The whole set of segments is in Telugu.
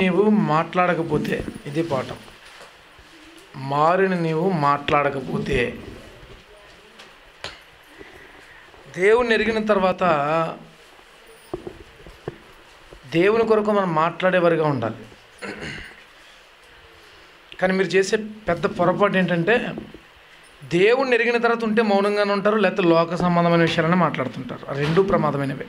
నీవు మాట్లాడకపోతే ఇది పాఠం మారిన నీవు మాట్లాడకపోతే దేవుని ఎరిగిన తర్వాత దేవుని కొరకు మనం మాట్లాడేవారిగా ఉండాలి కానీ మీరు చేసే పెద్ద పొరపాటు ఏంటంటే దేవుణ్ణి ఎరిగిన తర్వాత ఉంటే మౌనంగానే ఉంటారు లేకపోతే లోక సంబంధమైన విషయాలనే మాట్లాడుతుంటారు ఆ రెండు ప్రమాదమైనవే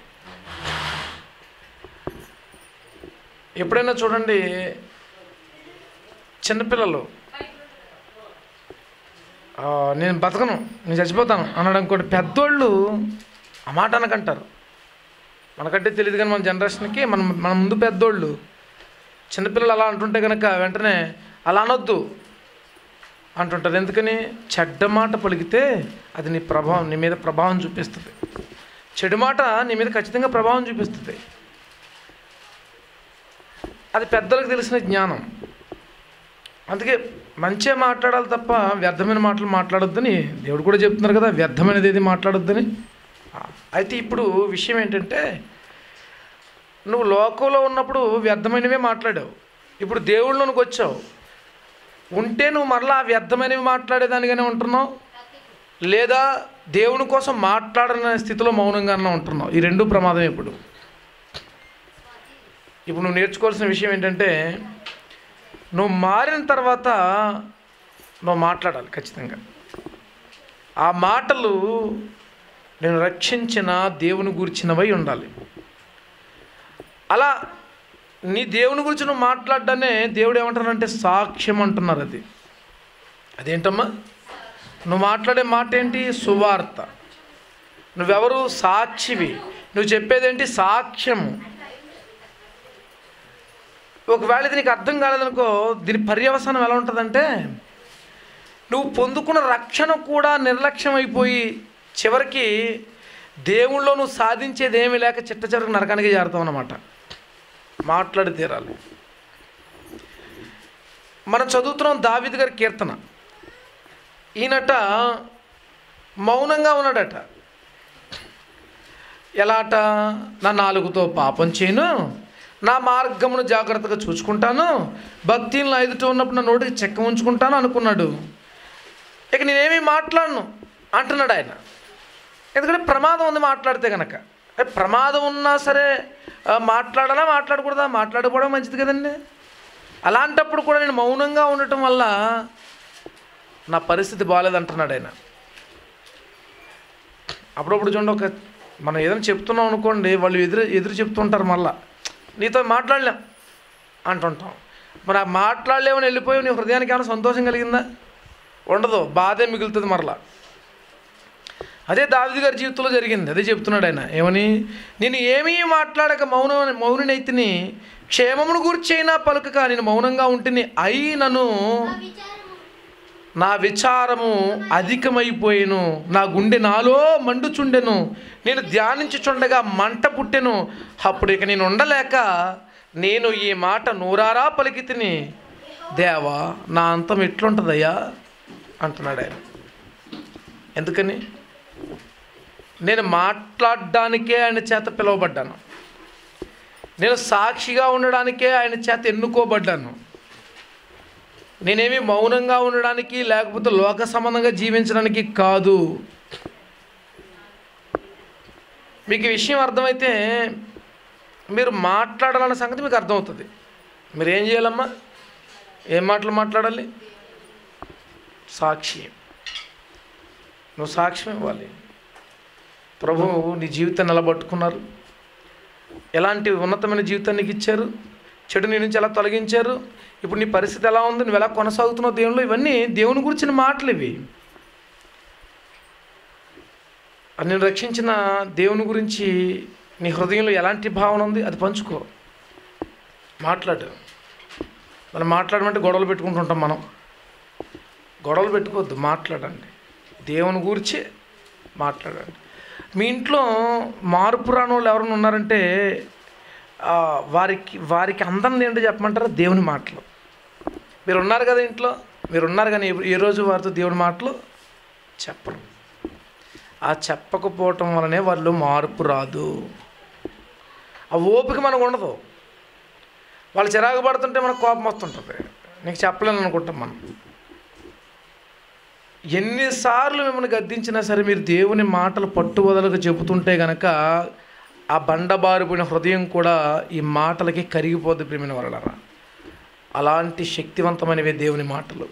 ఎప్పుడైనా చూడండి చిన్నపిల్లలు "ఆ, నేను బతకను నేను చచ్చిపోతాను అన్నాడు అనుకోండి పెద్దోళ్ళు ఆ మాట అనకంటారు మనకంటే తెలియదు కానీ మన జనరేషన్కి మన మన ముందు పెద్దోళ్ళు చిన్నపిల్లలు అలా అంటుంటే కనుక వెంటనే అలా అనొద్దు అంటుంటారు ఎందుకని చెడ్డ మాట పలికితే అది నీ ప్రభావం నీ మీద ప్రభావం చూపిస్తుంది చెడు మాట నీ మీద ఖచ్చితంగా ప్రభావం చూపిస్తుంది అది పెద్దలకు తెలిసిన జ్ఞానం అందుకే మంచిగా మాట్లాడాలి తప్ప వ్యర్థమైన మాటలు మాట్లాడొద్దని దేవుడు కూడా చెప్తున్నారు కదా వ్యర్థమైనది ఏది మాట్లాడొద్దని ఆ, అయితే ఇప్పుడు విషయం ఏంటంటే నువ్వు లోకంలో ఉన్నప్పుడు వ్యర్థమైనవే మాట్లాడావు ఇప్పుడు దేవుళ్ళలోనికి వచ్చావు ఉంటే నువ్వు మరలా ఆ వ్యర్థమైనవి మాట్లాడేదానిగానే ఉంటున్నావు లేదా దేవుని కోసం మాట్లాడని స్థితిలో మౌనంగానే ఉంటున్నావు ఈ రెండు ప్రమాదం ఇప్పుడు ఇప్పుడు నువ్వు నేర్చుకోవాల్సిన విషయం ఏంటంటే నువ్వు మారిన తర్వాత నువ్వు మాట్లాడాలి ఖచ్చితంగా ఆ మాటలు నేను రక్షించిన దేవుని గురించినవై ఉండాలి అలా నీ దేవుని గురించి నువ్వు మాట్లాడ్డానే దేవుడు ఏమంటారంటే సాక్ష్యం అంటున్నారు అది అదేంటమ్మా నువ్వు మాట్లాడే మాట ఏంటి సువార్త నువ్వెవరు సాక్షివి నువ్వు చెప్పేదేంటి సాక్ష్యము ఒకవేళ ఇది నీకు అర్థం కాలేదనుకో దీని పర్యవసానం ఎలా ఉంటుందంటే నువ్వు పొందుకున్న రక్షణ కూడా నిర్లక్ష్యం అయిపోయి చివరికి దేవుళ్ళో నువ్వు సాధించేది ఏమీ లేక చిట్ట చివరికి నరకానికి చేరుతావు అన్నమాట మాట్లాడి తీరాలి మనం చదువుతున్నాం దావిద్ గారి కీర్తన ఈయనట మౌనంగా ఉన్నాడట ఎలాట నా నాలుగుతో పాపం చేయను నా మార్గమును జాగ్రత్తగా చూసుకుంటాను భక్తిని ఎదుట ఉన్నప్పుడు నా నోటికి చెక్క ఉంచుకుంటాను అనుకున్నాడు ఇక నేనేమీ మాట్లాడను అంటున్నాడు ఆయన ఎందుకంటే ప్రమాదం ఉంది మాట్లాడితే కనుక ఏ, ప్రమాదం ఉన్నా సరే ఆ, మాట్లాడాలా మాట్లాడకూడదా మాట్లాడుకోవడం మంచిది కదండి అలాంటప్పుడు కూడా నేను మౌనంగా ఉండటం వల్ల నా పరిస్థితి బాగాలేదంటున్నాడు ఆయన అప్పుడప్పుడు చూడండి ఒక మనం ఏదైనా చెప్తున్నాం అనుకోండి వాళ్ళు ఎదురు ఎదురు చెప్తుంటారు మళ్ళా నీతో మాట్లాడలేం అంటుంటాం మరి ఆ మాట్లాడలేమని వెళ్ళిపోయి నీ హృదయానికి ఏమైనా సంతోషం కలిగిందా ఉండదు బాధే మిగులుతుంది మరలా అదే దావిది గారి జీవితంలో జరిగింది అదే చెప్తున్నాడు ఆయన ఏమని నేను ఏమీ మాట్లాడక మౌన మౌనినైతిని క్షేమమును గూర్చైనా పలుకక నేను మౌనంగా ఉంటిని అయినను నా విచారము అధికమైపోయేను నా గుండె నాలో మండుచుండెను నేను ధ్యానించుచుండగా మంట పుట్టెను అప్పుడు ఇక నేను ఉండలేక నేను ఈ మాట నూరారా పలికి తిని దేవా నా అంతం ఎట్లుంటుందయ్యా అంటున్నాడు ఆయన ఎందుకని నేను మాట్లాడడానికే ఆయన చేత పిలువబడ్డాను నేను సాక్షిగా ఉండడానికే ఆయన చేత ఎన్నుకోబడ్డాను నేనేమి మౌనంగా ఉండడానికి లేకపోతే లోక సంబంధంగా జీవించడానికి కాదు మీకు ఈ విషయం అర్థమైతే మీరు మాట్లాడాలన్న సంగతి మీకు అర్థమవుతుంది మీరు ఏం చేయాలమ్మా ఏం మాటలు మాట్లాడాలి సాక్షి నువ్వు సాక్ష్యం ఇవ్వాలి ప్రభువు నీ జీవితాన్ని నిలబట్టుకున్నారు ఎలాంటి ఉన్నతమైన జీవితాన్ని నీకు ఇచ్చారు చెడు నీ నుంచి ఎలా తొలగించారు ఇప్పుడు నీ పరిస్థితి ఎలా ఉంది నువ్వు ఎలా కొనసాగుతున్నావు దేవునిలో ఇవన్నీ దేవుని గురించిన మాటలు ఇవి అది నేను రక్షించిన దేవుని గురించి నీ హృదయంలో ఎలాంటి భావన ఉంది అది పంచుకో మాట్లాడు మనం మాట్లాడమంటే గొడవలు పెట్టుకుంటుంటాం మనం గొడవలు పెట్టుకోవద్దు మాట్లాడండి దేవుని గురించి మాట్లాడండి మీ ఇంట్లో మార్పు రాని వాళ్ళు ఎవరైనా ఉన్నారంటే ఆ, వారికి వారికి అందరిది ఏంటో చెప్పమంటారా దేవుని మాటలు మీరు ఉన్నారు కదా ఇంట్లో మీరు ఉన్నారు కానీ ఏ- ఏ రోజు వారితో దేవుని మాటలు చెప్పరు ఆ చెప్పకపోవటం వలనే వాళ్ళు మార్పు రాదు ఆ ఓపిక మనకు ఉండదు వాళ్ళు చిరాకు పడుతుంటే మనకు కోపం వస్తుంటుంది నీకు చెప్పలేను అనుకుంటాం మనం ఎన్నిసార్లు మిమ్మల్ని గద్దించినా సరే మీరు దేవుని మాటలు పట్టువదలకు చెబుతుంటే గనక ఆ బండబారిపోయిన హృదయం కూడా ఈ మాటలకి కరిగిపోద్ది ప్రేమిన వరలరా అలాంటి శక్తివంతమైనవి దేవుని మాటలు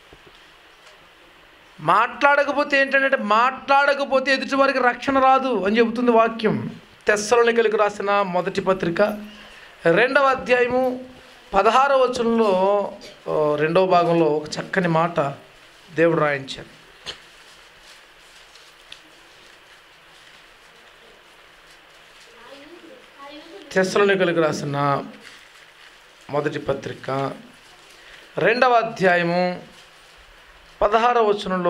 మాట్లాడకపోతే ఏంటంటే మాట్లాడకపోతే ఎదుటి వారికి రక్షణ రాదు అని చెబుతుంది వాక్యం తెస్సలోనికలకు రాసిన మొదటి పత్రిక రెండవ అధ్యాయము పదహారవ వచనంలో ఆ, రెండవ భాగంలో ఒక చక్కని మాట దేవుడు రాయించారు తెస్సలోనికలకు రాసిన మొదటి పత్రిక రెండవ అధ్యాయము పదహారవ వచనంలో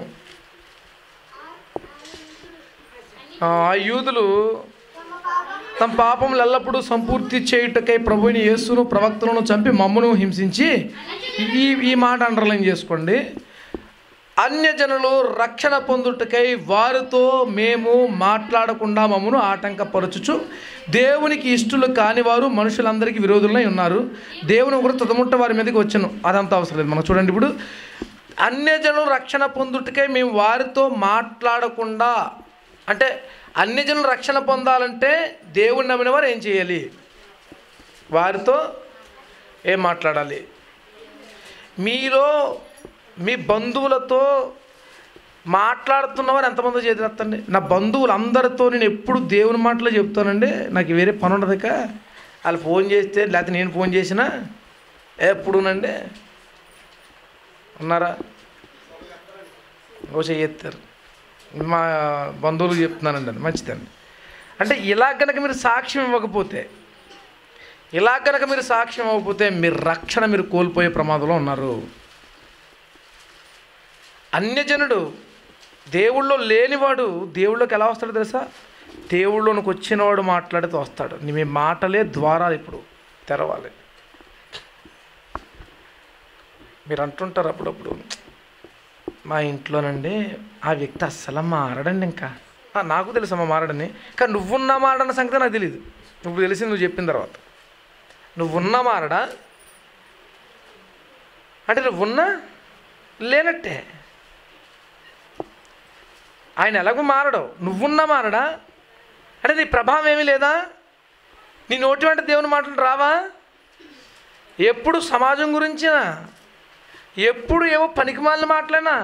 ఆ యూదులు తమ పాపములు ఎల్లప్పుడూ సంపూర్తి చేయుటకై ప్రభుని యేసును ప్రవక్తలను చంపి మమ్మను హింసించి ఈ ఈ మాట అండర్లైన్ చేసుకోండి అన్యజనులు రక్షణ పొందుటకై వారితో మేము మాట్లాడకుండా మమ్మను ఆటంకపరచుచు దేవునికి ఇష్టలు కాని వారు మనుషులందరికీ విరోధులై ఉన్నారు దేవుని కూడా తుదముట్ట వారి మీదకి వచ్చాను అదంతా అవసరం లేదు మనం చూడండి ఇప్పుడు అన్యజనులు రక్షణ పొందుటకై మేము వారితో మాట్లాడకుండా అంటే అన్యజనులు రక్షణ పొందాలంటే దేవుని నమ్మిన వారు ఏం చేయాలి వారితో ఏం మాట్లాడాలి మీలో మీ బంధువులతో మాట్లాడుతున్నవారు ఎంతమంది చేతులెత్తండి నా బంధువులు అందరితో నేను ఎప్పుడు దేవుని మాటలే చెప్తానండి నాకు వేరే పని ఉండదుక వాళ్ళు ఫోన్ చేస్తే లేకపోతే నేను ఫోన్ చేసినా ఎప్పుడునండి ఉన్నారా ఓ చెయ్యెత్తారు మా బంధువులకు చెప్తున్నానండి అది మంచిదండి అంటే ఇలా కనుక మీరు సాక్ష్యం ఇవ్వకపోతే ఇలా కనుక మీరు సాక్ష్యం ఇవ్వకపోతే మీరు రక్షణ మీరు కోల్పోయే ప్రమాదంలో ఉన్నారు అన్యజనుడు దేవుళ్ళో లేనివాడు దేవుళ్ళోకి ఎలా వస్తాడో తెలుసా దేవుళ్ళలోనికి వచ్చినవాడు మాట్లాడితే వస్తాడు నీ మీ మాటలే ద్వారాలు ఇప్పుడు తెరవాలి మీరు అంటుంటారు అప్పుడప్పుడు మా ఇంట్లోనండి ఆ వ్యక్తి అస్సలు మారడండి ఇంకా "ఆ, నాకు తెలుసు అమ్మ మారడని కానీ నువ్వున్నా మారడన్న సంగతి నాకు తెలియదు ఇప్పుడు తెలిసింది నువ్వు చెప్పిన తర్వాత నువ్వున్నా మారడా అంటే నువ్వున్నా లేనట్టే ఆయన ఎలాగో మారడు నువ్వున్నా మారడా అంటే నీ ప్రభావం ఏమీ లేదా నీ నోటి వెంట దేవుని మాటలు రావా ఎప్పుడు సమాజం గురించినా ఎప్పుడు ఏవో పనికిమాలిన మాటలేనా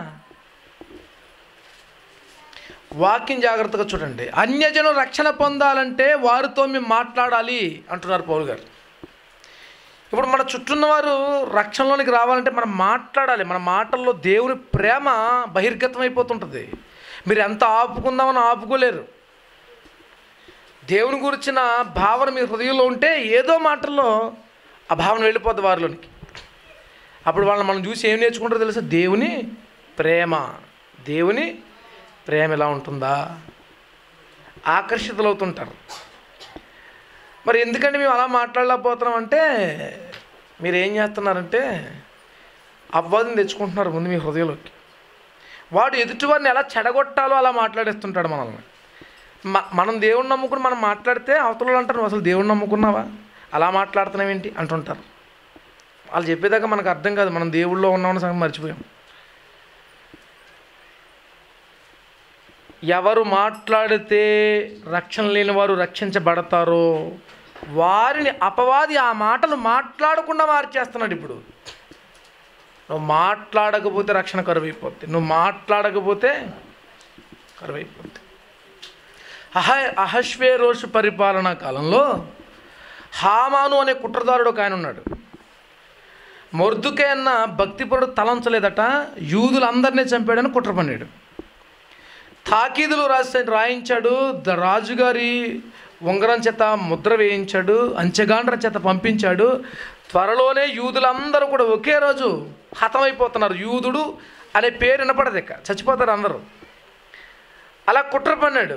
వాక్యం జాగ్రత్తగా చూడండి అన్యజనం రక్షణ పొందాలంటే వారితో మేము మాట్లాడాలి అంటున్నారు పౌరు గారు ఇప్పుడు మన చుట్టూన్న వారు రక్షణలోనికి రావాలంటే మనం మాట్లాడాలి మన మాటల్లో దేవుని ప్రేమ బహిర్గతం అయిపోతుంటుంది మీరు ఎంత ఆపుకుందామని ఆపుకోలేరు దేవుని గురించిన భావన మీ హృదయంలో ఉంటే ఏదో మాటల్లో ఆ భావన వెళ్ళిపోద్ది వారిలోనికి అప్పుడు వాళ్ళని మనం చూసి ఏం నేర్చుకుంటారో తెలుసా దేవుని ప్రేమ దేవుని ప్రేమ ఎలా ఉంటుందా ఆకర్షితులవుతుంటారు మరి ఎందుకంటే మేము అలా మాట్లాడలేకపోతున్నాం అంటే మీరు ఏం చేస్తున్నారంటే అవ్వదని తెచ్చుకుంటున్నారు ముందు మీ హృదయంలోకి వాడు ఎదుటివారిని ఎలా చెడగొట్టాలో అలా మాట్లాడేస్తుంటాడు మనల్ని మ మనం దేవుణ్ణి నమ్ముకుని మనం మాట్లాడితే అవతల వాళ్ళు అంటారు "నువ్వు అసలు దేవుణ్ణి నమ్ముకున్నావా అలా మాట్లాడుతున్నావేంటి అంటుంటారు వాళ్ళు చెప్పేదాకా మనకు అర్థం కాదు మనం దేవుళ్ళో ఉన్నామని సంగతి మర్చిపోయాం ఎవరు మాట్లాడితే రక్షణ లేని వారు రక్షించబడతారో వారిని అపవాది ఆ మాటలు మాట్లాడకుండా మార్చేస్తున్నాడు ఇప్పుడు నువ్వు మాట్లాడకపోతే రక్షణ కరువైపోద్ది నువ్వు మాట్లాడకపోతే కరువైపోద్ది అహ అహశ్వేరోషు పరిపాలనా కాలంలో హామాను అనే కుట్రదారుడు ఒక ఆయన ఉన్నాడు మొర్దుకే అన్న భక్తిపరుడు తలంచలేదట యూదులందరినీ చంపాడని కుట్ర పన్నాడు తాకీదులు రాసి రాయించాడు ద రాజుగారి ఉంగరం చేత ముద్ర వేయించాడు అంచెగాండ్ర చేత పంపించాడు త్వరలోనే యూదులందరూ కూడా ఒకే రోజు హతమైపోతున్నారు యూదుడు అనే పేరు వినపడదు ఇక చచ్చిపోతారు అందరూ అలా కుట్ర పన్నాడు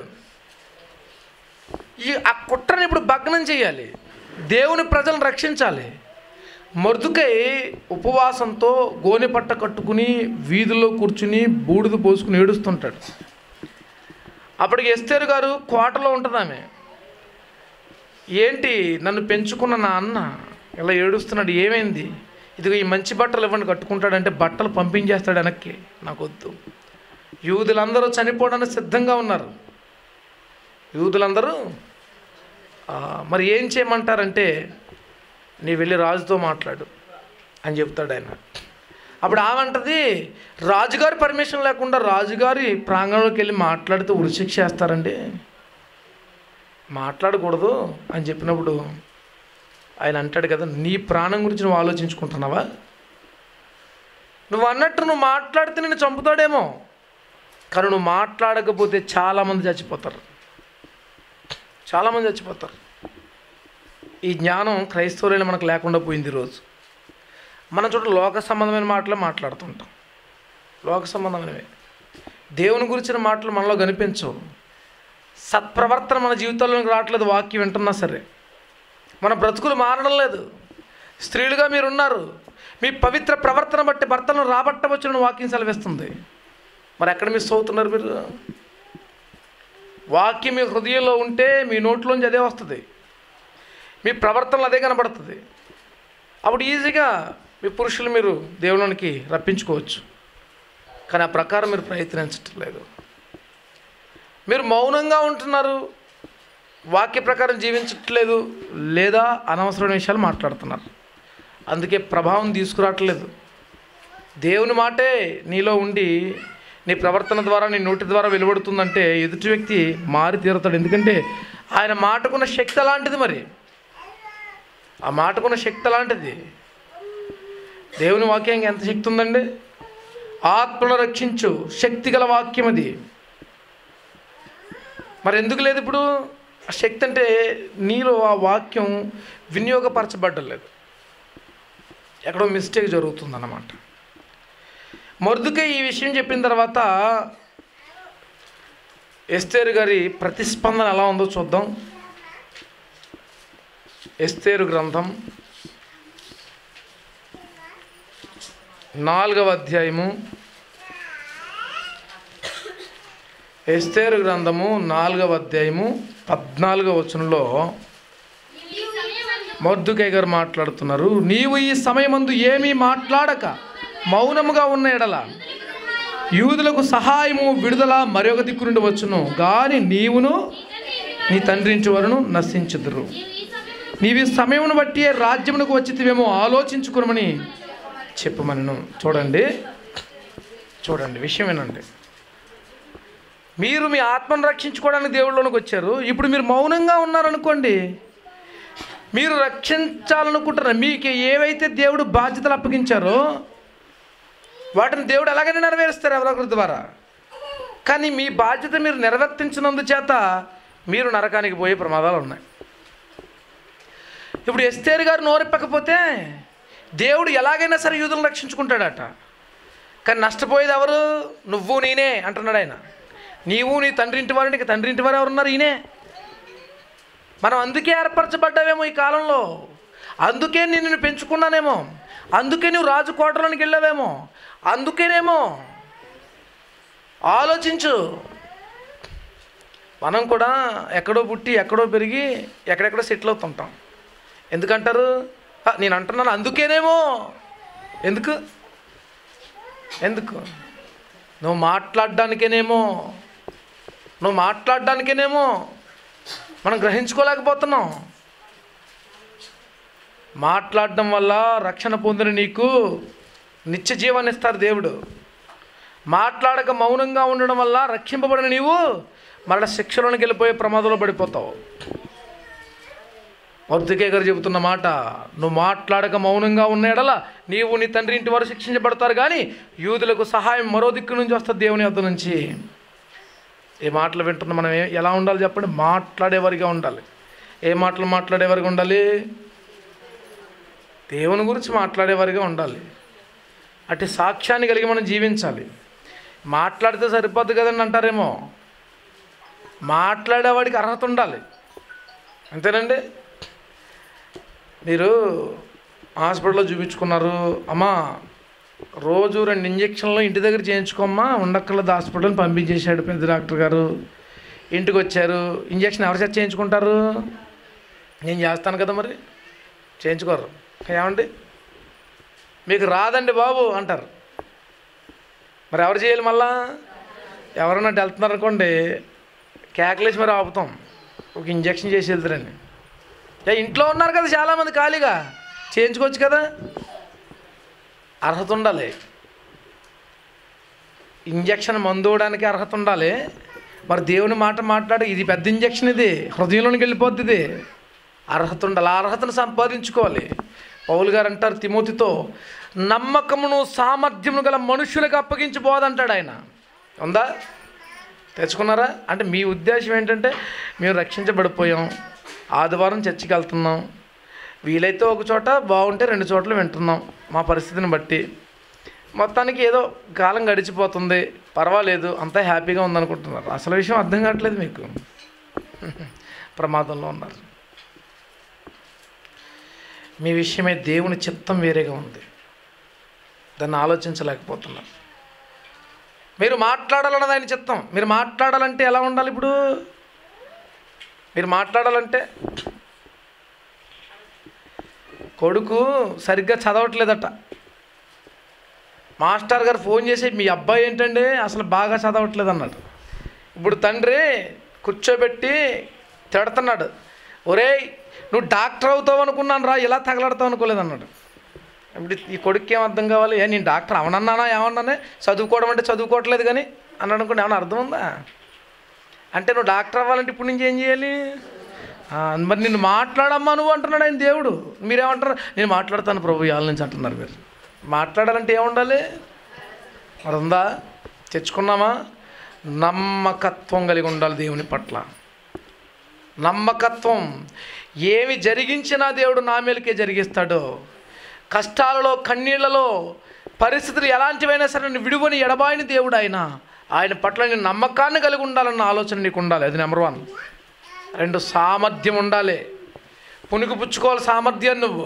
ఈ ఆ కుట్రని ఇప్పుడు భగ్నం చేయాలి దేవుని ప్రజలను రక్షించాలి మరుదుకై ఉపవాసంతో గోనె పట్ట కట్టుకుని వీధుల్లో కూర్చుని బూడిద పోసుకుని ఏడుస్తుంటాడు అప్పటికి ఎస్తేరు గారు కోటలో ఉంటుంది ఆమె ఏంటి నన్ను పెంచుకున్న నా అన్న ఇలా ఏడుస్తున్నాడు ఏమైంది ఇదిగో ఈ మంచి బట్టలు ఇవ్వండి కట్టుకుంటాడంటే బట్టలు పంపించేస్తాడు వెనక్కి నాకు వద్దు యూదులందరూ చనిపోవడానికి సిద్ధంగా ఉన్నారు యూదులందరూ "ఆ, మరి ఏం చేయమంటారంటే నీ వెళ్ళి రాజుతో మాట్లాడు అని చెప్తాడు ఆయన అప్పుడు ఆమంటది రాజుగారి పర్మిషన్ లేకుండా రాజుగారి ప్రాంగణంలోకి వెళ్ళి మాట్లాడితే ఉరిశిక్ష వేస్తారండి మాట్లాడకూడదు అని చెప్పినప్పుడు ఆయన అంటాడు కదా నీ ప్రాణం గురించి నువ్వు ఆలోచించుకుంటున్నావా నువ్వు అన్నట్టు నువ్వు మాట్లాడితే నిన్ను చంపుతాడేమో కానీ నువ్వు మాట్లాడకపోతే చాలామంది చచ్చిపోతారు చాలామంది చచ్చిపోతారు ఈ జ్ఞానం క్రైస్తవులైన మనకు లేకుండా పోయింది ఈరోజు మన చోట లోక సంబంధమైన మాటలే మాట్లాడుతుంటాం లోక సంబంధమైనవే దేవుని గురించిన మాటలు మనలో కనిపించవు సత్ప్రవర్తన మన జీవితంలోకి రావట్లేదు వాక్యం వింటున్నా సరే మన బ్రతుకులు మారడం లేదు స్త్రీలుగా మీరున్నారు మీ పవిత్ర ప్రవర్తన బట్టి భర్తలను రాబట్టవచ్చునని వాక్యం సెలవిస్తుంది మరి ఎక్కడ మిస్ అవుతున్నారు మీరు వాక్యం మీ హృదయంలో ఉంటే మీ నోట్లోంచి అదే వస్తుంది మీ ప్రవర్తనలో అదే కనబడుతుంది అప్పుడు ఈజీగా మీ పురుషులు మీరు దేవునికి రప్పించుకోవచ్చు కానీ ఆ ప్రకారం మీరు ప్రయత్నించట్లేదు మీరు మౌనంగా ఉంటున్నారు వాక్య ప్రకారం జీవించట్లేదు లేదా అనవసరమైన విషయాలు మాట్లాడుతున్నారు అందుకే ప్రభావం తీసుకురావట్లేదు దేవుని మాటే నీలో ఉండి నీ ప్రవర్తన ద్వారా నీ నోటి ద్వారా వెలువడుతుందంటే ఎదుటి వ్యక్తి మారి తీరుతాడు ఎందుకంటే ఆయన మాటకున్న శక్తి అలాంటిది మరి ఆ మాటకున్న శక్తి అలాంటిది దేవుని వాక్యానికి ఎంత శక్తి ఉందండి ఆత్మను రక్షించు శక్తి గల వాక్యం అది మరి ఎందుకు లేదు ఇప్పుడు ఆ శక్తి అంటే నీలో ఆ వాక్యం వినియోగపరచబడ్డం లేదు ఎక్కడో మిస్టేక్ జరుగుతుందన్నమాట మొర్దుకే ఈ విషయం చెప్పిన తర్వాత ఎస్తేరు గారి ప్రతిస్పందన ఎలా ఉందో చూద్దాం ఎస్తేరు గ్రంథం నాలుగవ అధ్యాయము ఎస్తేరు గ్రంథము నాలుగవ అధ్యాయము పద్నాలుగవ వచనంలో మొద్దుకై గారు మాట్లాడుతున్నారు నీవు ఈ సమయమందు ఏమీ మాట్లాడక మౌనముగా ఉన్న ఎడల యూదులకు సహాయము విడుదల మరొక దిక్కు నుండి వచ్చును కానీ నీవును నీ తండ్రించి వరను నశించుదురు నీవు ఈ సమయమును బట్టి రాజ్యమునకు వచ్చితివేమో ఆలోచించుకునమని చెప్పమనను చూడండి చూడండి విషయం వినండి మీరు మీ ఆత్మను రక్షించుకోవడానికి దేవుళ్ళలోనికి వచ్చారు ఇప్పుడు మీరు మౌనంగా ఉన్నారనుకోండి మీరు రక్షించాలనుకుంటున్నారు మీకు ఏవైతే దేవుడు బాధ్యతలు అప్పగించారో వాటిని దేవుడు ఎలాగైనా నెరవేరుస్తారు ఎవరొకరి ద్వారా కానీ మీ బాధ్యత మీరు నిర్వర్తించినందుచేత మీరు నరకానికి పోయే ప్రమాదాలు ఉన్నాయి ఇప్పుడు ఎస్తేరు గారు నోరెప్పకపోతే దేవుడు ఎలాగైనా సరే యూదులను రక్షించుకుంటాడట కానీ నష్టపోయేది ఎవరు నువ్వు నేనే అంటున్నాడు ఆయన నీవు నీ తండ్రి ఇంటి వారు నీకు తండ్రి ఇంటి వారు ఎవరున్నారు ఈయనే మనం అందుకే ఏర్పరచబడ్డావేమో ఈ కాలంలో అందుకే నేను నిన్ను పెంచుకున్నానేమో అందుకే నువ్వు రాజు కోటలోనికి వెళ్ళావేమో అందుకేనేమో ఆలోచించు మనం కూడా ఎక్కడో పుట్టి ఎక్కడో పెరిగి ఎక్కడెక్కడో సెటిల్ అవుతుంటాం ఎందుకంటారు "ఆ, నేను అంటున్నాను అందుకేనేమో ఎందుకు ఎందుకు నువ్వు మాట్లాడడానికేనేమో నువ్వు మాట్లాడడానికేనేమో మనం గ్రహించుకోలేకపోతున్నాం మాట్లాడడం వల్ల రక్షణ పొందిన నీకు నిత్య జీవాన్ని ఇస్తారు దేవుడు మాట్లాడక మౌనంగా ఉండడం వల్ల రక్షింపబడిన నీవు మరణ శిక్షలోనికి వెళ్ళిపోయే ప్రమాదంలో పడిపోతావు వర్తికే గారు చెబుతున్న మాట నువ్వు మాట్లాడక మౌనంగా ఉన్న ఎడల నీవు నీ తండ్రి ఇంటి వారు శిక్షించబడతారు కానీ యూదులకు సహాయం మరో దిక్కు నుంచి వస్తుంది దేవుని వద్ద నుంచి ఏ మాటలు వింటున్నా మనం ఏ- ఎలా ఉండాలి చెప్పండి మాట్లాడేవారిగా ఉండాలి ఏ మాటలు మాట్లాడేవారిగా ఉండాలి దేవుని గురించి మాట్లాడేవారిగా ఉండాలి అటు సాక్ష్యాన్ని కలిగి మనం జీవించాలి మాట్లాడితే సరిపోద్ది కదండి అంటారేమో మాట్లాడేవాడికి అర్హత ఉండాలి అంతేనండి మీరు హాస్పిటల్లో చూపించుకున్నారు అమ్మా రోజు రెండు ఇంజక్షన్లు ఇంటి దగ్గర చేయించుకోమ్మా ఉండక్కర్లేదు హాస్పిటల్ని పంపించేశాడు పెద్ద డాక్టర్ గారు ఇంటికి వచ్చారు ఇంజక్షన్ ఎవరి చేత చేయించుకుంటారు నేను చేస్తాను కదా మరి చేయించుకోరు ఏమండి మీకు రాదండి బాబు అంటారు మరి ఎవరు చేయాలి మళ్ళా ఎవరన్నా అటు వెళ్తున్నారు అనుకోండి కేకలేసి మరి ఆపుతాం ఒక ఇంజక్షన్ చేసి వెళ్తారండి ఏ ఇంట్లో ఉన్నారు కదా చాలామంది ఖాళీగా చేయించుకోవచ్చు కదా అర్హత ఉండాలి ఇంజక్షన్ మందు ఇవ్వడానికి అర్హత ఉండాలి మరి దేవుని మాట మాట్లాడి ఇది పెద్ద ఇంజక్షన్ ఇది హృదయంలోనికి వెళ్ళిపోద్ది ఇది అర్హత ఉండాలి ఆ అర్హతను సంపాదించుకోవాలి పౌలు గారు అంటారు తిమోతితో నమ్మకమును సామర్థ్యమును గల మనుషులకు అప్పగించి పోదంటాడు ఆయన ఉందా తెచ్చుకున్నారా అంటే మీ ఉద్దేశం ఏంటంటే మేము రక్షించబడిపోయాం ఆదివారం చర్చికి వెళ్తున్నాం వీలైతే ఒక చోట బాగుంటే రెండు చోట్ల వింటున్నాం మా పరిస్థితిని బట్టి మొత్తానికి ఏదో కాలం గడిచిపోతుంది పర్వాలేదు అంతా హ్యాపీగా ఉందనుకుంటున్నారు అసలు విషయం అర్థం కావట్లేదు మీకు ప్రమాదంలో ఉన్నారు మీ విషయమే దేవుని చిత్తం వేరేగా ఉంది దాన్ని ఆలోచించలేకపోతున్నారు మీరు మాట్లాడాలన్నది ఆయన చిత్తం మీరు మాట్లాడాలంటే ఎలా ఉండాలి ఇప్పుడు మీరు మాట్లాడాలంటే కొడుకు సరిగ్గా చదవట్లేదట మాస్టర్ గారు ఫోన్ చేసి మీ అబ్బాయి ఏంటండి అసలు బాగా చదవట్లేదు అన్నాడు ఇప్పుడు తండ్రి కూర్చోబెట్టి తిడుతున్నాడు ఒరేయ్ నువ్వు డాక్టర్ అవుతావు అనుకున్నాను రా ఇలా తగలడతావు అనుకోలేదు అన్నాడు ఇప్పుడు ఈ కొడుక్కి ఏం అర్థం కావాలి ఏ నేను డాక్టర్ అవనన్నానా ఏమన్నానే చదువుకోవడం అంటే చదువుకోవట్లేదు కానీ అన్నాడు అనుకోండి ఏమన్నా అర్థం ఉందా అంటే నువ్వు డాక్టర్ అవ్వాలంటే ఇప్పుడు నుంచి ఏం చేయాలి ఆ, మరి నిన్ను మాట్లాడమ్మా నువ్వు అంటున్నాడు ఆయన దేవుడు మీరేమంటారు నేను మాట్లాడతాను ప్రభు ఇవాళ నుంచి అంటున్నారు మీరు మాట్లాడాలంటే ఏముండాలి మరి ఉందా తెచ్చుకున్నామా నమ్మకత్వం కలిగి ఉండాలి దేవుని పట్ల నమ్మకత్వం ఏమి జరిగించినా దేవుడు నా మేలుకే జరిగిస్తాడో కష్టాలలో కన్నీళ్లలో పరిస్థితులు ఎలాంటివైనా సరే నన్ను విడువని ఎడబాయిని దేవుడు ఆయన ఆయన పట్ల నేను నమ్మకాన్ని కలిగి ఉండాలన్న ఆలోచన నీకు ఉండాలి అది నెంబర్ వన్ రెండు సామర్థ్యం ఉండాలి పుణుకు పుచ్చుకోవాలి సామర్థ్యం నువ్వు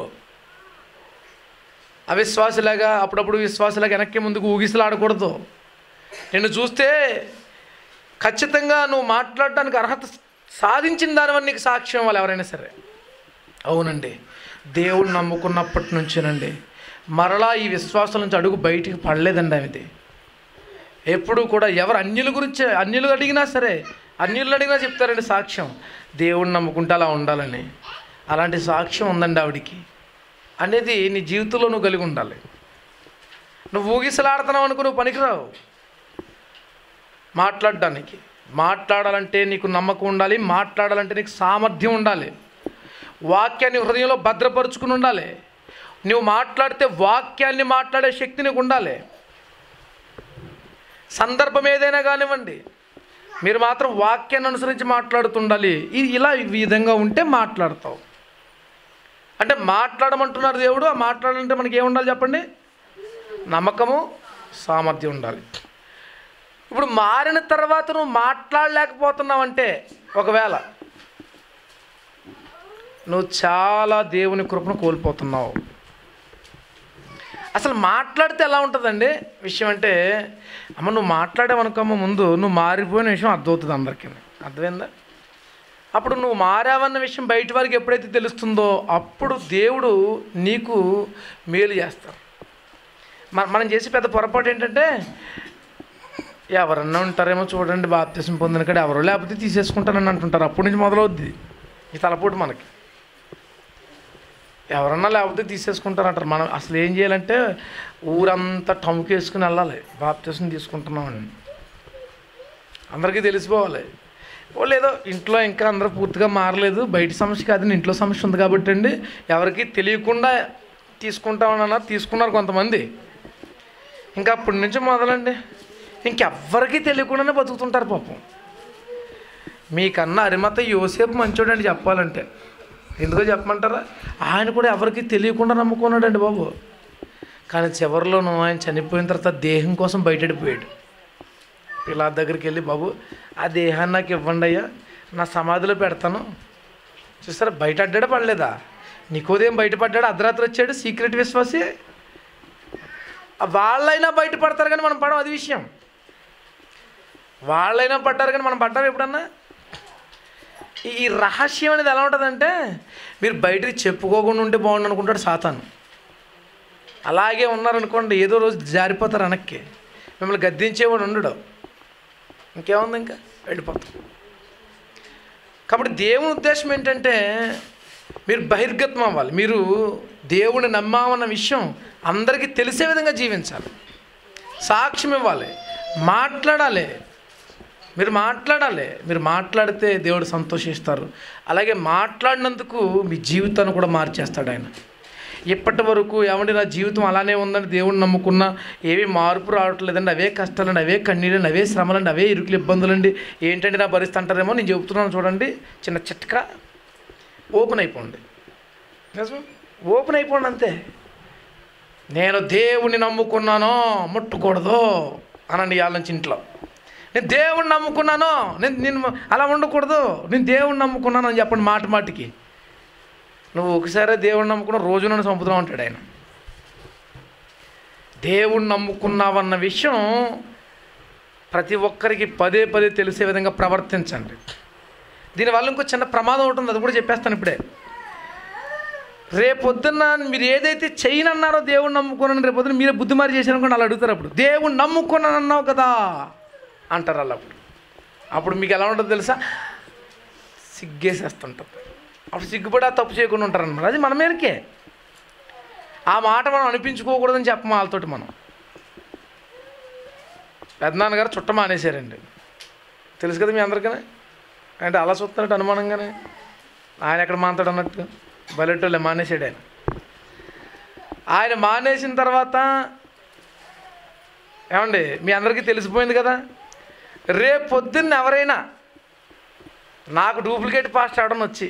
అవిశ్వాసులాగా అప్పుడప్పుడు విశ్వాసులాగా వెనక్కి ముందుకు ఊగిసలాడకూడదు నిన్ను చూస్తే ఖచ్చితంగా నువ్వు మాట్లాడడానికి అర్హత సాధించిన దానివల్ల నీకు సాక్ష్యం వాళ్ళు ఎవరైనా సరే అవునండి దేవుడు నమ్ముకున్నప్పటి నుంచేనండి మరలా ఈ విశ్వాసం నుంచి అడుగు బయటికి పడలేదండి ఆమెది ఎప్పుడు కూడా ఎవరు అన్యుల గురించి అన్యులు అడిగినా సరే అన్యులు అడిగినా చెప్తారండి సాక్ష్యం దేవుడిని నమ్ముకుంటే అలా ఉండాలని అలాంటి సాక్ష్యం ఉందండి ఆవిడికి అనేది నీ జీవితంలో నువ్వు కలిగి ఉండాలి నువ్వు ఊగిసలాడుతున్నావు అనుకో నువ్వు పనికిరావు మాట్లాడడానికి మాట్లాడాలంటే నీకు నమ్మకం ఉండాలి మాట్లాడాలంటే నీకు సామర్థ్యం ఉండాలి వాక్యాన్ని హృదయంలో భద్రపరుచుకుని ఉండాలి నువ్వు మాట్లాడితే వాక్యాన్ని మాట్లాడే శక్తి నీకు ఉండాలి సందర్భం ఏదైనా కానివ్వండి మీరు మాత్రం వాక్యాన్ని అనుసరించి మాట్లాడుతుండాలి ఇది ఇలా ఈ విధంగా ఉంటే మాట్లాడతావు అంటే మాట్లాడమంటున్నారు దేవుడు ఆ మాట్లాడాలంటే మనకి ఏముండాలి చెప్పండి నమ్మకము సామర్థ్యం ఉండాలి ఇప్పుడు మారిన తర్వాత నువ్వు మాట్లాడలేకపోతున్నావంటే ఒకవేళ నువ్వు చాలా దేవుని కృపను కోల్పోతున్నావు అసలు మాట్లాడితే ఎలా ఉంటుందండి విషయం అంటే అమ్మ నువ్వు మాట్లాడావనుకోమ్మ ముందు నువ్వు మారిపోయిన విషయం అర్థమవుతుంది అందరికీ అర్థమైందా అప్పుడు నువ్వు మారావన్న విషయం బయట వారికి ఎప్పుడైతే తెలుస్తుందో అప్పుడు దేవుడు నీకు మేలు చేస్తారు మన మనం చేసే పెద్ద పొరపాటు ఏంటంటే ఎవరన్నా ఉంటారేమో చూడండి బాప్తిసం పొందిన కాడ ఎవరో లేకపోతే తీసేసుకుంటానని అంటుంటారు అప్పటి నుంచి మొదలవుద్ది ఈ తలపోటు మనకి ఎవరన్నా లేకపోతే తీసేసుకుంటారంటారు మనం అసలు ఏం చేయాలంటే ఊరంతా టముకేసుకుని వెళ్ళాలి బాప్తిసం తీసుకుంటున్నామని అందరికీ తెలిసిపోవాలి వాళ్ళు ఏదో ఇంట్లో ఇంకా అందరూ పూర్తిగా మారలేదు బయట సమస్య కాదు ఇంట్లో సమస్య ఉంది కాబట్టి అండి ఎవరికి తెలియకుండా తీసుకుంటామని అన్నారు తీసుకున్నారు కొంతమంది ఇంకా అప్పటి నుంచి మొదలండి ఇంకెవ్వరికీ తెలియకుండానే బతుకుతుంటారు పాపం మీకన్నా అరిమత యోసేపు మంచోడండి చెప్పాలంటే ఎందుకో చెప్పమంటారా ఆయన కూడా ఎవరికి తెలియకుండా నమ్ముకున్నాడండి బాబు కానీ చివరిలోనూ ఆయన చనిపోయిన తర్వాత దేహం కోసం బయటడిపోయాడు పిల్ల దగ్గరికి వెళ్ళి బాబు ఆ దేహాన్ని నాకు ఇవ్వండి అయ్యా నా సమాధిలో పెడతాను చూస్తారా బయట అడ్డాడా పడలేదా నీకోదేం బయటపడ్డాడు అర్ధరాత్రి వచ్చాడు సీక్రెట్ విశ్వాసి వాళ్ళైనా బయటపడతారు కానీ మనం పడం అది విషయం వాళ్ళైనా పడ్డారు కానీ మనం పడ్డాం ఎప్పుడన్నా ఈ- ఈ రహస్యం అనేది ఎలా ఉంటుందంటే మీరు బయటికి చెప్పుకోకుండా ఉంటే బాగుండు అనుకుంటాడు సాతాను అలాగే ఉన్నారనుకోండి ఏదో రోజు జారిపోతారు వెనక్కి మిమ్మల్ని గద్దించేవాడు ఉండడు ఇంకేముంది ఇంకా వెళ్ళిపోతాం కాబట్టి దేవుని ఉద్దేశం ఏంటంటే మీరు బహిర్గతం అవ్వాలి మీరు దేవుని నమ్మామన్న విషయం అందరికీ తెలిసే విధంగా జీవించాలి సాక్ష్యం ఇవ్వాలి మాట్లాడాలి మీరు మాట్లాడాలి మీరు మాట్లాడితే దేవుడు సంతోషిస్తారు అలాగే మాట్లాడినందుకు మీ జీవితాన్ని కూడా మార్చేస్తాడు ఆయన ఇప్పటి వరకు ఏమంటే నా జీవితం అలానే ఉందని దేవుడిని నమ్ముకున్నా ఏవి మార్పు రావట్లేదండి అవే కష్టాలండి అవే కన్నీళ్ళండి అవే శ్రమలండి అవే ఇరుకులు ఇబ్బందులండి ఏంటంటే నా భరిస్తా అంటారేమో నేను చెబుతున్నాను చూడండి చిన్న చిట్కా ఓపెన్ అయిపోండి నిజం ఓపెన్ అయిపోండి అంతే నేను దేవుణ్ణి నమ్ముకున్నాను ముట్టకూడదు అనండి వాళ్ళ నుంచి ఇంట్లో నేను దేవుణ్ణి నమ్ముకున్నాను నేను నేను అలా ఉండకూడదు నేను దేవుణ్ణి నమ్ముకున్నాను అని చెప్పండి మాట మాటికి నువ్వు ఒకసారి దేవుణ్ణి నమ్ముకున్న రోజు నన్ను చంపుతున్నావు అంటాడు ఆయన దేవుణ్ణి నమ్ముకున్నావన్న విషయం ప్రతి ఒక్కరికి పదే పదే తెలిసే విధంగా ప్రవర్తించండి దీనివల్ల ఇంకో చిన్న ప్రమాదం ఉంటుంది అది కూడా చెప్పేస్తాను ఇప్పుడే రేపొద్దున్న మీరు ఏదైతే చేయనన్నారో దేవుణ్ణి నమ్ముకున్నాను రేపొద్దున మీరే బుద్ధిమారి చేశారనుకోండి అలా అడుగుతారు అప్పుడు దేవుణ్ణి నమ్ముకున్నాను అన్నావు కదా అంటారు అలా అప్పుడు అప్పుడు మీకు ఎలా ఉంటుందో తెలుసా సిగ్గేసేస్తుంటుంది అప్పుడు సిగ్గుపడి ఆ తప్పు చేయకుండా ఉంటారన్నమాట అది మన మేరకే ఆ మాట మనం అనిపించుకోకూడదని చెప్పం వాళ్ళతోటి మనం పెద్దనాన్నగారు చుట్ట మానేశారండి తెలుసు కదా మీ అందరికనే అంటే అలా చూస్తున్నట్టు అనుమానంగానే ఆయన ఎక్కడ మాట్లాడు అన్నట్టు బలెట్టోళ్ళే మానేశాడు ఆయన ఆయన మానేసిన తర్వాత ఏమండి మీ అందరికీ తెలిసిపోయింది కదా రేపు పొద్దున్న ఎవరైనా నాకు డూప్లికేట్ పాస్ట్ ఆడని వచ్చి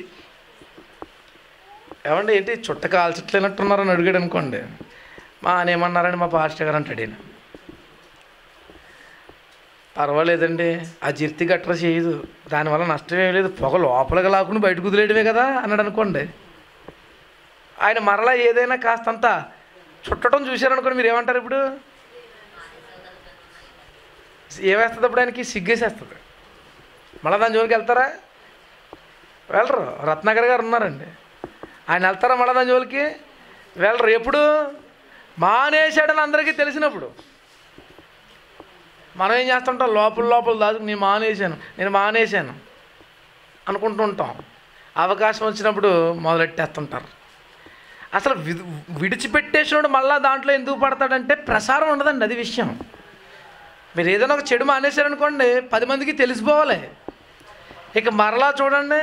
ఏమండి ఏంటి చుట్ట కాల్చట్లేనట్టున్నారని అడిగాడు అనుకోండి మా ఆయన ఏమన్నారని మా పాస్టర్ గారు అంటాడు ఈయన పర్వాలేదండి ఆ జిర్తి గట్ర చేయదు దానివల్ల నష్టం ఏం లేదు పొగ లోపలికి లాక్కుని బయటకు కుదిలేయడమే కదా అన్నాడు అనుకోండి ఆయన మరలా ఏదైనా కాస్తంత చుట్టడం చూశారనుకోండి మీరు ఏమంటారు ఇప్పుడు ఏమేస్తుంది అప్పుడు ఆయనకి సిగ్గేసేస్తుంది మళ్ళీ దాని జోలికి వెళ్తారా వెళ్ళరు రత్నాకర్ గారు ఉన్నారండి ఆయన వెళ్తారా మళ్ళీ దాని జోలికి వెళ్ళరు ఎప్పుడు మానేశాడని అందరికీ తెలిసినప్పుడు మనం ఏం చేస్తుంటాం లోపల లోపల దాచుకు నేను మానేశాను నేను మానేశాను అనుకుంటూ ఉంటాం అవకాశం వచ్చినప్పుడు మొదలెట్టేస్తుంటారు అసలు వి విడిచిపెట్టేసినప్పుడు మళ్ళీ దాంట్లో ఎందుకు పడతాడంటే ప్రసారం ఉండదండి అది విషయం మీరు ఏదైనా ఒక చెడు మానేశారనుకోండి పది మందికి తెలిసిపోవాలి ఇక మరలా చూడండి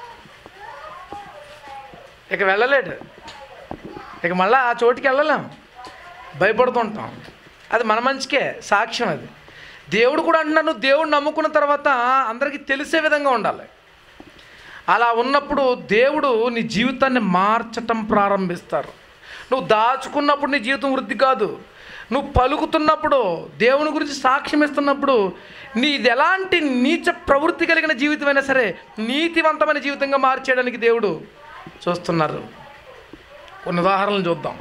ఇక వెళ్ళలేడు ఇక మళ్ళీ ఆ చోటికి వెళ్ళలేం భయపడుతుంటాం అది మన మంచికే సాక్ష్యం అది దేవుడు కూడా అంటున్నాను దేవుడు నమ్ముకున్న తర్వాత అందరికీ తెలిసే విధంగా ఉండాలి అలా ఉన్నప్పుడు దేవుడు నీ జీవితాన్ని మార్చటం ప్రారంభిస్తారు నువ్వు దాచుకున్నప్పుడు నీ జీవితం వృద్ధి కాదు నువ్వు పలుకుతున్నప్పుడు దేవుని గురించి సాక్ష్యం ఇస్తున్నప్పుడు నీది ఎలాంటి నీచ ప్రవృత్తి కలిగిన జీవితమైనా సరే నీతివంతమైన జీవితంగా మార్చేయడానికి దేవుడు చూస్తున్నారు కొన్ని ఉదాహరణలు చూద్దాం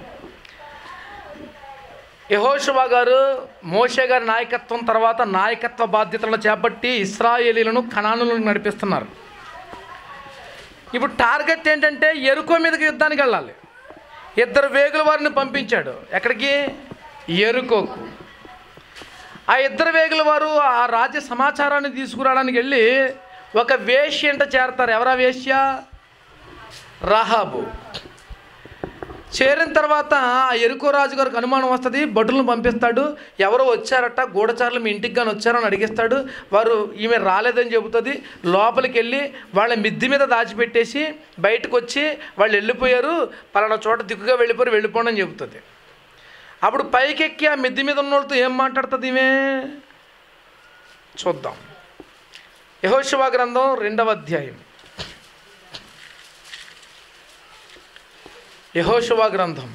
యహోషువా గారు మోషే గారి నాయకత్వం తర్వాత నాయకత్వ బాధ్యతలను చేపట్టి ఇస్రాయేలీలను కణానులను నడిపిస్తున్నారు ఇప్పుడు టార్గెట్ ఏంటంటే ఎరుకో మీదకి యుద్ధానికి వెళ్ళాలి ఇద్దరు వేగుల వారిని పంపించాడు ఎక్కడికి ఎరుకోకు ఆ ఇద్దరు వేగుల వారు ఆ రాజ్య సమాచారాన్ని తీసుకురావడానికి వెళ్ళి ఒక వేష్య ఎంట చేరతారు ఎవరా వేశ్య రాహాబు చేరిన తర్వాత ఆ ఎరుకో రాజు గారికి అనుమానం వస్తుంది భటులను పంపిస్తాడు ఎవరో వచ్చారట గూఢచారులు మీ ఇంటికి కానీ వచ్చారని అడిగిస్తాడు వారు ఈమె రాలేదని చెబుతుంది లోపలికి వెళ్ళి వాళ్ళ మిద్ది మీద దాచిపెట్టేసి బయటకు వచ్చి వాళ్ళు వెళ్ళిపోయారు పలానా చోట దిక్కుగా వెళ్ళిపోయారు వెళ్ళిపోండి అని చెబుతుంది అప్పుడు పైకెక్కి ఆ మిద్ది మీద ఉన్న వాళ్ళతో ఏం మాట్లాడుతుంది ఈమె చూద్దాం యహోశివా గ్రంథం రెండవ అధ్యాయం యహోశివా గ్రంథం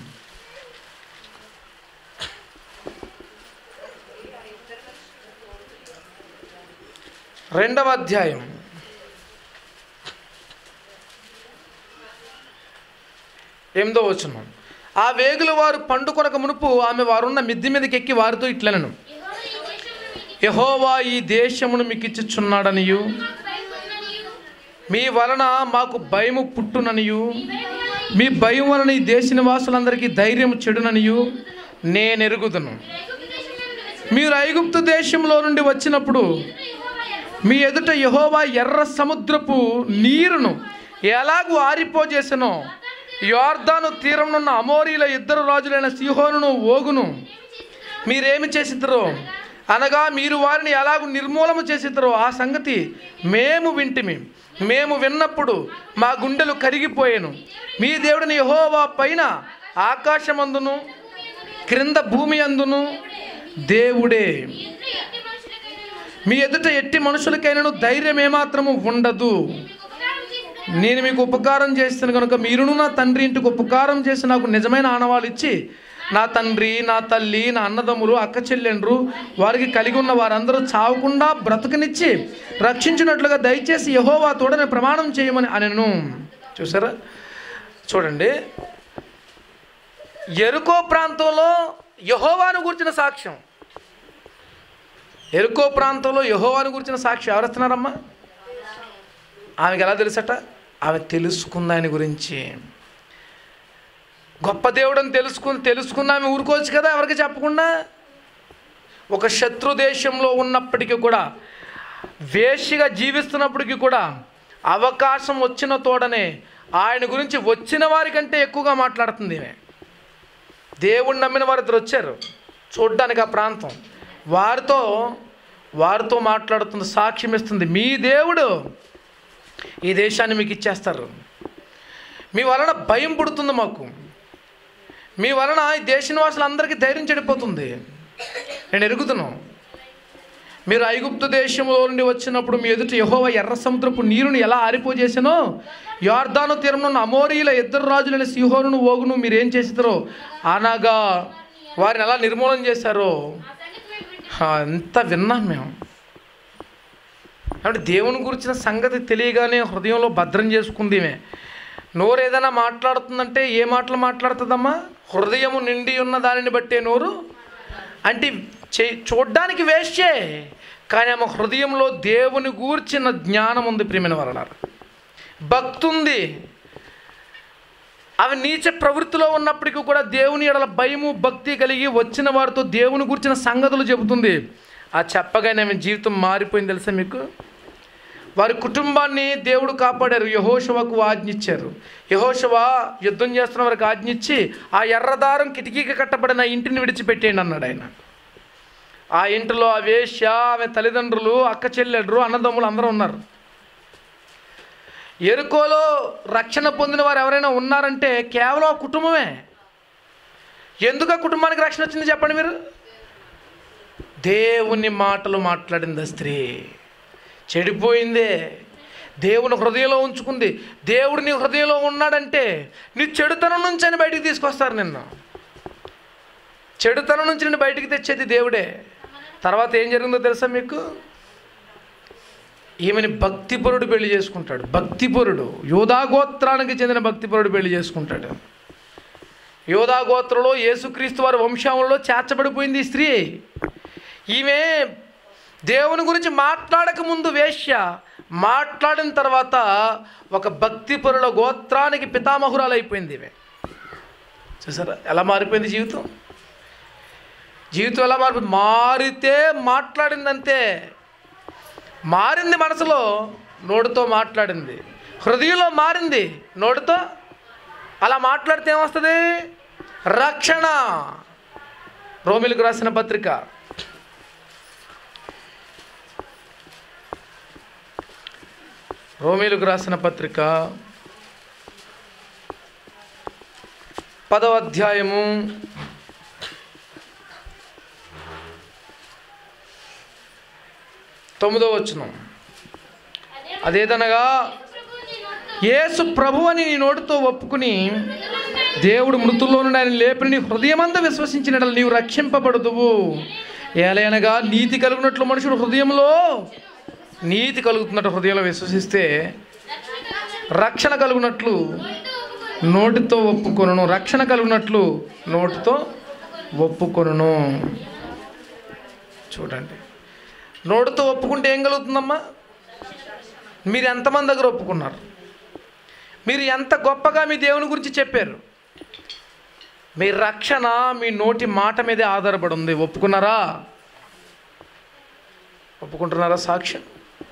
రెండవ అధ్యాయం ఎనిమిదో వచనం ఆ వేగుల వారు పండు కొనక మునుపు ఆమె వారున్న మిద్ది మీదకి ఎక్కి వారితో ఇట్లనను యహోవా ఈ దేశమును మీకు ఇచ్చుచున్నాడనియు మీ వలన మాకు భయము పుట్టుననియు మీ భయం వలన ఈ దేశ నివాసులందరికీ ధైర్యం చెడుననియు నేను ఎరుగుదును మీరు ఐగుప్తు దేశంలో నుండి వచ్చినప్పుడు మీ ఎదుట యహోవా ఎర్ర సముద్రపు నీరును ఎలాగూ ఆరిపోజేసనో యోర్దాను తీరంనున్న అమోరీల ఇద్దరు రాజులైన సిహోనును ఓగును మీరేమి చేసిద్దరో అనగా మీరు వారిని ఎలాగూ నిర్మూలన చేసిద్దరో ఆ సంగతి మేము వింటిమి మేము విన్నప్పుడు మా గుండెలు కరిగిపోయాను మీ దేవుడిని యహోవా పైన ఆకాశమందును క్రింద భూమి అందును దేవుడే మీ ఎదుట ఎట్టి మనుషులకైనను ధైర్యం ఏమాత్రము ఉండదు నేను మీకు ఉపకారం చేస్తాను కనుక మీరును నా తండ్రి ఇంటికి ఉపకారం చేసి నాకు నిజమైన ఆనవాళ్ళు ఇచ్చి నా తండ్రి నా తల్లి నా అన్నదమ్ములు అక్క చెల్లెండ్రు వారికి కలిగి ఉన్న వారందరూ చావకుండా బ్రతకనిచ్చి రక్షించినట్లుగా దయచేసి యహోవా తోడని ప్రమాణం చేయమని అనను చూసారా చూడండి ఎరుకో ప్రాంతంలో యహోవాను గురించిన సాక్ష్యం ఎరుకో ప్రాంతంలో యహోవాను గురించిన సాక్ష్యం ఎవరిస్తున్నారమ్మా ఆమెకి ఎలా తెలుసట ఆమె తెలుసుకుంది ఆయన గురించి గొప్ప దేవుడని తెలుసుకుని తెలుసుకున్న ఆమె ఊరుకోవచ్చు కదా ఎవరికి చెప్పకుండా ఒక శత్రు దేశంలో ఉన్నప్పటికీ కూడా వేషిగా జీవిస్తున్నప్పటికీ కూడా అవకాశం వచ్చిన తోడనే ఆయన గురించి వచ్చిన వారికంటే ఎక్కువగా మాట్లాడుతుంది ఈమె దేవుణ్ణి నమ్మిన వారు ఇద్దరు వచ్చారు చూడ్డానికి ఆ ప్రాంతం వారితో వారితో మాట్లాడుతుంది సాక్ష్యం ఇస్తుంది మీ దేవుడు ఈ దేశాన్ని మీకు ఇచ్చేస్తారు మీ వలన భయం పుడుతుంది మాకు మీ వలన ఈ దేశ నివాసులందరికీ ధైర్యం చెడిపోతుంది నేను ఎరుగుతున్నాను మీరు ఐగుప్తు దేశంలో నుండి వచ్చినప్పుడు మీ ఎదుట యహోవ ఎర్ర సముద్రపు నీరుని ఎలా ఆరిపోజేసానో యార్దాను తీరంలో ఉన్న అమోరీల ఇద్దరు రాజులైన సిహోనును ఓగును మీరు ఏం చేస్తారో అనగా వారిని ఎలా నిర్మూలన చేశారో అంత విన్నాం మేము కాబట్టి దేవుని గురించిన సంగతి తెలియగానే హృదయంలో భద్రం చేసుకుంది ఈమె నోరు ఏదైనా మాట్లాడుతుందంటే ఏ మాటలు మాట్లాడుతుందమ్మా హృదయము నిండి ఉన్న దానిని బట్టే నోరు అంటే చే చూడ్డానికి వేస్టే కానీ ఆమె హృదయంలో దేవుని గూర్చిన జ్ఞానం ఉంది ప్రియమైన వరలారు భక్తి ఉంది అవి నీచ ప్రవృత్తిలో ఉన్నప్పటికీ కూడా దేవుని ఎడల భయము భక్తి కలిగి వచ్చిన వారితో దేవుని గురించిన సంగతులు చెబుతుంది ఆ చెప్పగానే ఆమె జీవితం మారిపోయింది తెలుసా మీకు వారి కుటుంబాన్ని దేవుడు కాపాడారు యహోశవకు ఆజ్ఞిచ్చారు యహోశవ యుద్ధం చేస్తున్న వారికి ఆజ్ఞిచ్చి ఆ ఎర్రదారం కిటికీకి కట్టబడిన ఇంటిని విడిచిపెట్టేయండి అన్నాడు ఆయన ఆ ఇంటిలో ఆ వేశ్య ఆమె తల్లిదండ్రులు అక్క చెల్లెళ్ళు అన్నదమ్ములు అందరూ ఉన్నారు ఎరుకోలో రక్షణ పొందిన వారు ఎవరైనా ఉన్నారంటే కేవలం ఆ కుటుంబమే ఎందుకు ఆ కుటుంబానికి రక్షణ వచ్చింది చెప్పండి మీరు దేవుని మాటలు మాట్లాడింది ఆ స్త్రీ చెడిపోయిందే దేవుని హృదయంలో ఉంచుకుంది దేవుడు నీ హృదయంలో ఉన్నాడంటే నీ చెడుతనం నుంచి అని బయటికి తీసుకొస్తారు నిన్ను చెడుతనం నుంచి నిన్ను బయటికి తెచ్చేది దేవుడే తర్వాత ఏం జరిగిందో తెలుసా మీకు ఈమెని భక్తిపరుడు పెళ్లి చేసుకుంటాడు భక్తిపరుడు యోధాగోత్రానికి చెందిన భక్తిపరుడు పెళ్లి చేసుకుంటాడు యోధాగోత్రలో యేసుక్రీస్తు వారి వంశావళిలో చేర్చబడిపోయింది ఈ స్త్రీ ఈమె దేవుని గురించి మాట్లాడక ముందు వేశ్య మాట్లాడిన తర్వాత ఒక భక్తిపరుల గోత్రానికి పితామహురాలు అయిపోయింది ఈమె చూసారా ఎలా మారిపోయింది జీవితం జీవితం ఎలా మారిపోయింది మారితే మాట్లాడిందంతే మారింది మనసులో నోటితో మాట్లాడింది హృదయంలో మారింది నోటితో అలా మాట్లాడితే ఏమొస్తుంది రక్షణ రోమిలకు రాసిన పత్రిక రోమిలకు రాసిన పత్రిక పదవ అధ్యాయము తొమ్మిదో వచనం అదేదనగా యేసు ప్రభు అని నీ నోటితో ఒప్పుకుని దేవుడు మృతుల్లో నుండి ఆయన లేపిన నీ హృదయమంతా విశ్వసించిన యెడల నీవు రక్షింపబడుదువు ఏలైనగా నీతి కలుగునట్లు మనుషుడు హృదయంలో నీతి కలుగుతున్నట్టు హృదయంలో విశ్వసిస్తే రక్షణ కలుగునట్లు నోటితో ఒప్పుకొనును రక్షణ కలుగునట్లు నోటితో ఒప్పుకొనును చూడండి నోటితో ఒప్పుకుంటే ఏం కలుగుతుందమ్మా మీరు ఎంతమంది దగ్గర ఒప్పుకున్నారు మీరు ఎంత గొప్పగా మీ దేవుని గురించి చెప్పారు మీ రక్షణ మీ నోటి మాట మీదే ఆధారపడి ఉంది ఒప్పుకున్నారా ఒప్పుకుంటున్నారా సాక్ష్యం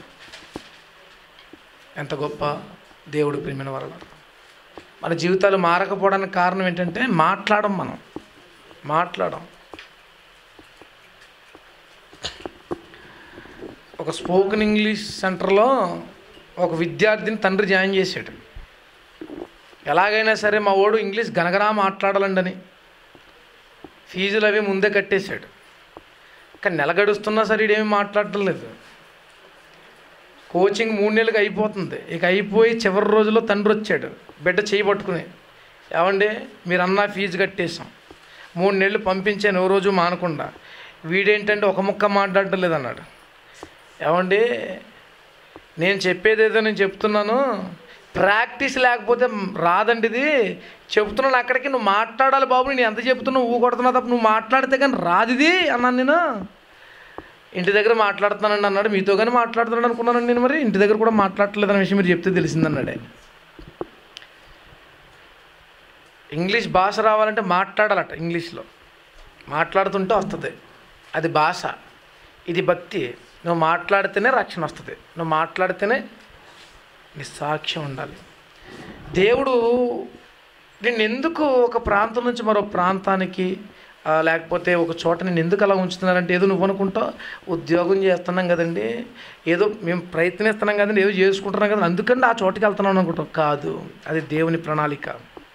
ఎంత గొప్ప దేవుడు ప్రేమిన వలన మన జీవితాలు మారకపోవడానికి కారణం ఏంటంటే మాట్లాడం మనం మాట్లాడం ఒక స్పోకెన్ ఇంగ్లీష్ సెంటర్లో ఒక విద్యార్థిని తండ్రి జాయిన్ చేశాడు ఎలాగైనా సరే మా వాడు ఇంగ్లీష్ గనగరా మాట్లాడాలండని ఫీజులు అవి ముందే కట్టేశాడు కానీ నెల గడుస్తున్నా సరే ఇడేమి మాట్లాడటం లేదు కోచింగ్ మూడు నెలలకు అయిపోతుంది ఇక అయిపోయి చివరి రోజుల్లో తండ్రి వచ్చాడు బిడ్డ చేయి పట్టుకుని ఏమండి మీరు అన్నా ఫీజు కట్టేశాం మూడు నెలలు పంపించాను ఓ రోజు మానకుండా వీడేంటంటే ఒక ముక్క మాట్లాడటం లేదన్నాడు ఏమండి నేను చెప్పేది ఏదో నేను చెప్తున్నాను ప్రాక్టీస్ లేకపోతే రాదండి ఇది చెప్తున్నాను అక్కడికి నువ్వు మాట్లాడాలి బాబు నేను ఎంత చెప్తున్నావు ఊ కొడుతున్నా తప్ప నువ్వు మాట్లాడితే కానీ రాదు ఇది అన్నాను నేను ఇంటి దగ్గర మాట్లాడుతున్నానండి అన్నాడు మీతో కానీ మాట్లాడుతున్నాడు అనుకున్నానండి నేను మరి ఇంటి దగ్గర కూడా మాట్లాడట్లేదు అన్న విషయం మీరు చెప్తే తెలిసిందన్నాడే ఇంగ్లీష్ భాష రావాలంటే మాట్లాడాలట ఇంగ్లీష్లో మాట్లాడుతుంటే వస్తుంది అది భాష ఇది భక్తి నువ్వు మాట్లాడితేనే రక్షణ వస్తుంది నువ్వు మాట్లాడితేనే నీ సాక్ష్యం ఉండాలి దేవుడు నేను ఎందుకు ఒక ప్రాంతం నుంచి మరో ప్రాంతానికి ఆ, లేకపోతే ఒక చోట నేను ఎందుకు అలా ఉంచుతున్నానంటే ఏదో నువ్వు అనుకుంటావు ఉద్యోగం చేస్తున్నాం కదండి ఏదో మేము ప్రయత్నిస్తున్నాం కదండి ఏదో చేసుకుంటున్నాం కదండి అందుకని ఆ చోటుకి వెళ్తున్నాం అనుకుంటాం కాదు అది దేవుని ప్రణాళిక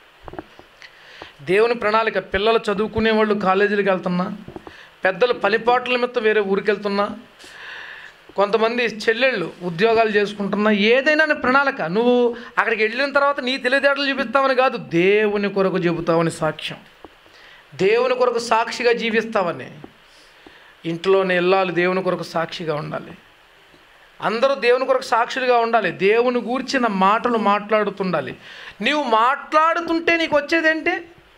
దేవుని ప్రణాళిక పిల్లలు చదువుకునే వాళ్ళు కాలేజీలకు వెళ్తున్నా పెద్దలు పనిపాట్ల నిమిత్తం వేరే ఊరికి వెళ్తున్నా కొంతమంది చెల్లెళ్ళు ఉద్యోగాలు చేసుకుంటున్నా ఏదైనా నీ ప్రణాళిక నువ్వు అక్కడికి వెళ్ళిన తర్వాత నీ తెలివితేటలు చూపిస్తావని కాదు దేవుని కొరకు చెబుతావని సాక్ష్యం దేవుని కొరకు సాక్షిగా జీవిస్తావని ఇంట్లోనే ఇల్లాలు దేవుని కొరకు సాక్షిగా ఉండాలి అందరూ దేవుని కొరకు సాక్షులుగా ఉండాలి దేవుని గూర్చిన మాటలు మాట్లాడుతుండాలి నీవు మాట్లాడుతుంటే నీకు వచ్చేదేంటి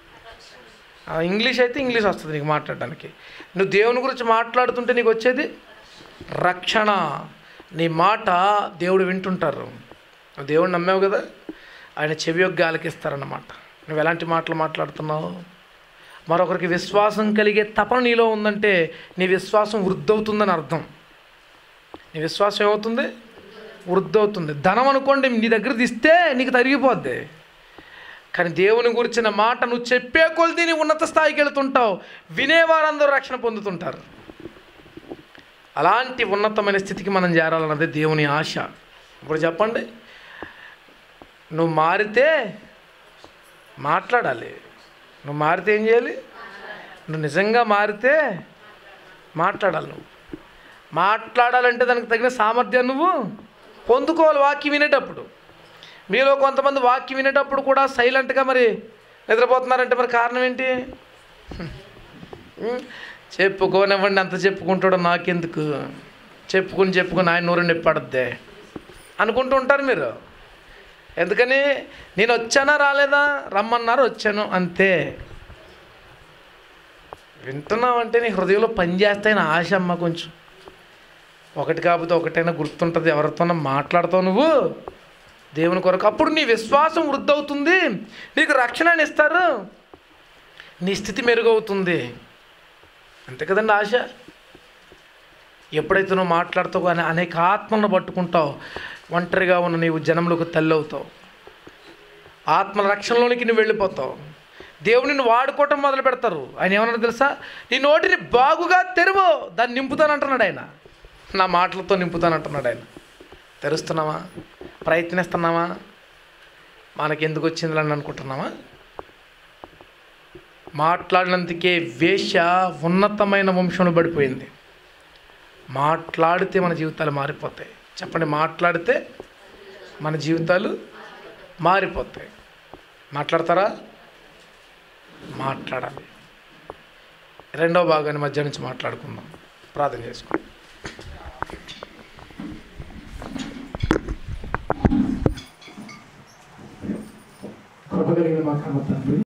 ఆ, ఇంగ్లీష్ అయితే ఇంగ్లీష్ వస్తుంది నీకు మాట్లాడడానికి నువ్వు దేవుని గురించి మాట్లాడుతుంటే నీకు వచ్చేది రక్షణ నీ మాట దేవుడు వింటుంటారు నువ్వు దేవుడు నమ్మావు కదా ఆయన చెవి యొక్క ఆలకిస్తారన్నమాట నువ్వు ఎలాంటి మాటలు మాట్లాడుతున్నావు మరొకరికి విశ్వాసం కలిగే తపన నీలో ఉందంటే నీ విశ్వాసం వృద్ధవుతుందని అర్థం నీ విశ్వాసం ఏమవుతుంది వృద్ధవుతుంది ధనం అనుకోండి నీ దగ్గర తీస్తే నీకు తరిగిపోద్ది కానీ దేవుని గురించిన మాట నువ్వు చెప్పే కొలిది నీ ఉన్నత స్థాయికి వెళుతుంటావు వినేవారందరూ రక్షణ పొందుతుంటారు అలాంటి ఉన్నతమైన స్థితికి మనం చేరాలన్నది దేవుని ఆశ ఇప్పుడు చెప్పండి నువ్వు మారితే మాట్లాడాలి నువ్వు మారితే ఏం చేయాలి నువ్వు నిజంగా మారితే మాట్లాడాలి నువ్వు మాట్లాడాలంటే దానికి తగిన సామర్థ్యం నువ్వు పొందుకోవాలి వాక్యం వినేటప్పుడు మీలో కొంతమంది వాక్యం వినేటప్పుడు కూడా సైలెంట్గా మరి నిద్రపోతున్నారంటే మరి కారణం ఏంటి ఉం? చెప్పుకోనివ్వండి అంత చెప్పుకుంటాడో నాకెందుకు చెప్పుకుని చెప్పుకుని ఆయన నూరు నిప్పడద్దే అనుకుంటూ ఉంటారు మీరు ఎందుకని నేను వచ్చానా రాలేదా రమ్మన్నారు వచ్చాను అంతే వింటున్నావంటే నీ హృదయంలో పనిచేస్తాయని ఆశ అమ్మ కొంచెం ఒకటి కాకపోతే ఒకటైనా గుర్తుంటుంది ఎవరితోనో మాట్లాడతావు నువ్వు దేవుని కొరకు అప్పుడు నీ విశ్వాసం వృద్ధవుతుంది నీకు రక్షణ ఇస్తారు నీ స్థితి మెరుగవుతుంది అంతే కదండి ఆశ ఎప్పుడైతే నువ్వు మాట్లాడుతావు అని అనేక ఆత్మలను పట్టుకుంటావు ఒంటరిగా ఉన్న నీవు జనములకు తల్లి అవుతావు ఆత్మల రక్షణలోనికి నువ్వు వెళ్ళిపోతావు దేవుని నిన్ను వాడుకోవటం మొదలు పెడతారు ఆయన ఏమన్నా తెలుసా నీ నోటిని బాగుగా తెరువు దాన్ని నింపుతానంటున్నాడు ఆయన నా మాటలతో నింపుతానంటున్నాడు ఆయన తెరుస్తున్నావా ప్రయత్నిస్తున్నావా మనకి ఎందుకు వచ్చింది అని అనుకుంటున్నావా మాట్లాడినందుకే వేష ఉన్నతమైన వంశంలో పడిపోయింది మాట్లాడితే మన జీవితాలు మారిపోతాయి చెప్పండి మాట్లాడితే మన జీవితాలు మారిపోతాయి మాట్లాడతారా మాట్లాడాలి రెండో భాగాన్ని మధ్య నుంచి మాట్లాడుకుందాం ప్రార్థన చేసుకోండి కృపగలిగిన మా కన్న తండ్రి